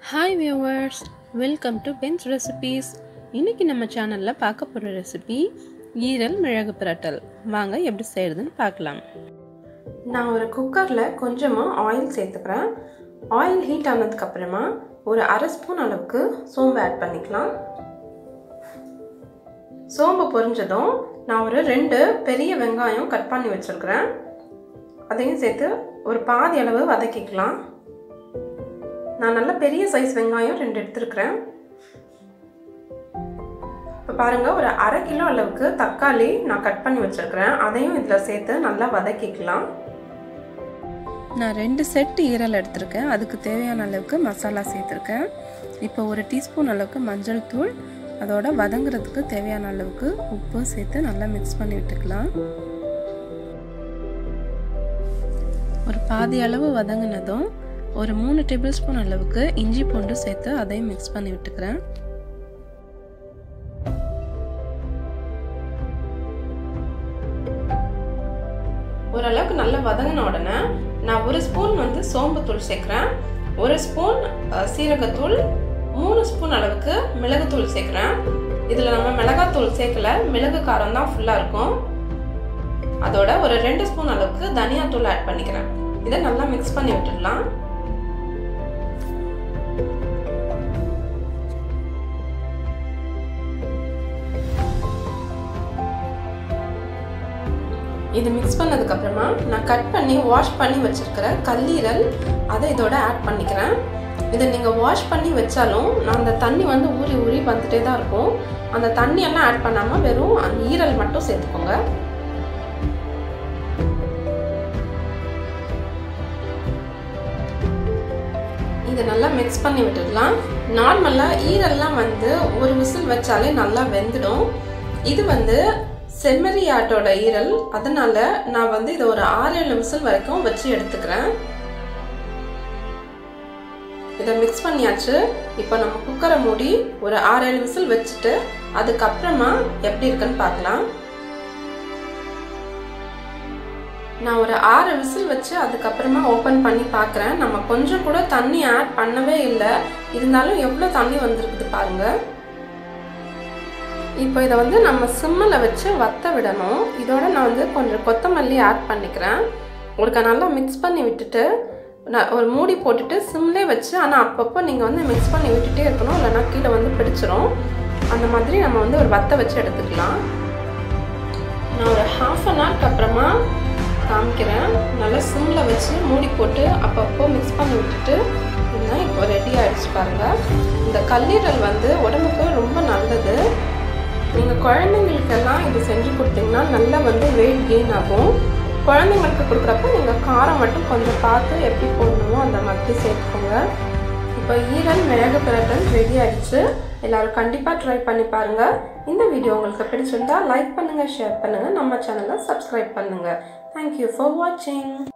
hi viewers welcome to Ben's recipes இன்னைக்கு நம்ம சேனலில் பார்க்க போகிற ரெசிபி ஈரல் மிளகு பிரட்டல் வாங்க எப்படி செய்கிறதுன்னு பார்க்கலாம் நான் ஒரு குக்கரில் கொஞ்சமாக ஆயில் சேர்த்துக்கிறேன் ஆயில் ஹீட் ஆனதுக்கப்புறமா ஒரு அரை ஸ்பூன் அளவுக்கு சோம்பு ஆட் பண்ணிக்கலாம் சோம்பு பொரிஞ்சதும் நான் ஒரு ரெண்டு பெரிய வெங்காயம் கட் பண்ணி வச்சுருக்கிறேன் அதையும் சேர்த்து ஒரு பாதி அளவு வதக்கிக்கலாம் நான் நல்ல பெரிய சைஸ் வெங்காயம் ரெண்டு எடுத்துருக்கிறேன் இப்போ பாருங்கள் ஒரு அரை கிலோ அளவுக்கு தக்காளி நான் கட் பண்ணி வச்சுருக்கிறேன் அதையும் இதில் சேர்த்து நல்லா வதக்கிக்கலாம் நான் ரெண்டு செட் ஈரல் எடுத்திருக்கேன் அதுக்கு தேவையான அளவுக்கு மசாலா சேர்த்துருக்கேன் இப்போ ஒரு டீஸ்பூன் அளவுக்கு மஞ்சள் தூள் அதோட வதங்குறதுக்கு தேவையான அளவுக்கு உப்பு சேர்த்து நல்லா மிக்ஸ் பண்ணி விட்டுக்கலாம் ஒரு பாதி அளவு வதங்கினதும் ஒரு மூணு டேபிள் ஸ்பூன் அளவுக்கு இஞ்சி பூண்டு சேர்த்து அதையும் மிக்ஸ் பண்ணி விட்டுக்கிறேன் ஓரளவுக்கு நல்லா வதங்கின உடனே நான் ஒரு ஸ்பூன் வந்து சோம்புத்தூள் சேர்க்குறேன் ஒரு ஸ்பூன் சீரகத்தூள் மூணு ஸ்பூன் அளவுக்கு மிளகுத்தூள் சேர்க்குறேன் இதில் நம்ம மிளகாத்தூள் சேர்க்கல மிளகு காரம் தான் ஃபுல்லாக இருக்கும் அதோட ஒரு ரெண்டு ஸ்பூன் அளவுக்கு தனியாத்தூள் ஆட் பண்ணிக்கிறேன் இதை நல்லா மிக்ஸ் பண்ணி விட்டுடலாம் இது மிக்ஸ் பண்ணதுக்கப்புறமா நான் கட் பண்ணி வாஷ் பண்ணி வச்சுருக்கிற கல்லீரல் அதை இதோட ஆட் பண்ணிக்கிறேன் இதை நீங்கள் வாஷ் பண்ணி வச்சாலும் நான் அந்த தண்ணி வந்து ஊறி ஊறி வந்துட்டே தான் இருக்கும் அந்த தண்ணியெல்லாம் ஆட் பண்ணாமல் வெறும் அந்த ஈரல் மட்டும் சேர்த்துக்கோங்க இதை நல்லா மிக்ஸ் பண்ணி விட்டுடலாம் நார்மலாக ஈரெல்லாம் வந்து ஒரு விசில் வச்சாலே நல்லா வெந்துடும் இது வந்து செம்மறி ஆட்டோட ஈரல் அதனால நான் வந்து இதை ஒரு ஆறு ஏழு விசில் வரைக்கும் வச்சு எடுத்துக்கிறேன் இதை மிக்ஸ் பண்ணியாச்சு இப்போ நம்ம குக்கரை மூடி ஒரு ஆறு ஏழு விசில் வச்சுட்டு அதுக்கப்புறமா எப்படி இருக்குன்னு பார்க்கலாம் நான் ஒரு ஆறு விசில் வச்சு அதுக்கப்புறமா ஓப்பன் பண்ணி பார்க்குறேன் நம்ம கொஞ்சம் கூட தண்ணி ஆட் பண்ணவே இல்லை இருந்தாலும் எவ்வளோ தண்ணி வந்திருக்குது பாருங்கள் இப்போ இதை வந்து நம்ம சிம்மில் வச்சு வத்த விடணும் இதோட நான் வந்து கொஞ்சம் கொத்தமல்லி ஆட் பண்ணிக்கிறேன் உங்களுக்கு நல்லா மிக்ஸ் பண்ணி விட்டுட்டு நான் ஒரு மூடி போட்டுட்டு சிம்லே வச்சு ஆனால் அப்பப்போ நீங்கள் வந்து மிக்ஸ் பண்ணி விட்டுட்டே இருக்கணும் இல்லைனா கீழே வந்து பிடிச்சிரும் அந்த மாதிரி நம்ம வந்து ஒரு வத்த வச்சு எடுத்துக்கலாம் நான் ஒரு ஹாஃப் அன் ஹவருக்கு அப்புறமா காமிக்கிறேன் நல்லா சிம்மில் வச்சு மூடி போட்டு அப்பப்போ மிக்ஸ் பண்ணி விட்டுட்டு இருந்தால் இப்போ ரெடி ஆகிடுச்சு பாருங்கள் இந்த கல்லீரல் வந்து உடம்புக்கு ரொம்ப நல்லது நீங்கள் குழந்தைங்களுக்கெல்லாம் இது செஞ்சு கொடுத்தீங்கன்னா நல்லா வந்து வெயிட் கெயின் ஆகும் குழந்தைங்களுக்கு கொடுக்குறப்ப நீங்கள் காரம் மட்டும் கொஞ்சம் பார்த்து எப்படி போடணுமோ அந்த மாதிரி சேர்த்துக்கோங்க இப்போ ஈரல் மிளகு பிரட்டல் ரெடி ஆகிடுச்சு எல்லோரும் கண்டிப்பாக ட்ரை பண்ணி பாருங்கள் இந்த வீடியோ உங்களுக்கு பிடிச்சிருந்தா லைக் பண்ணுங்கள் ஷேர் பண்ணுங்கள் நம்ம சேனலை சப்ஸ்கிரைப் பண்ணுங்கள் தேங்க்யூ ஃபார் வாட்சிங்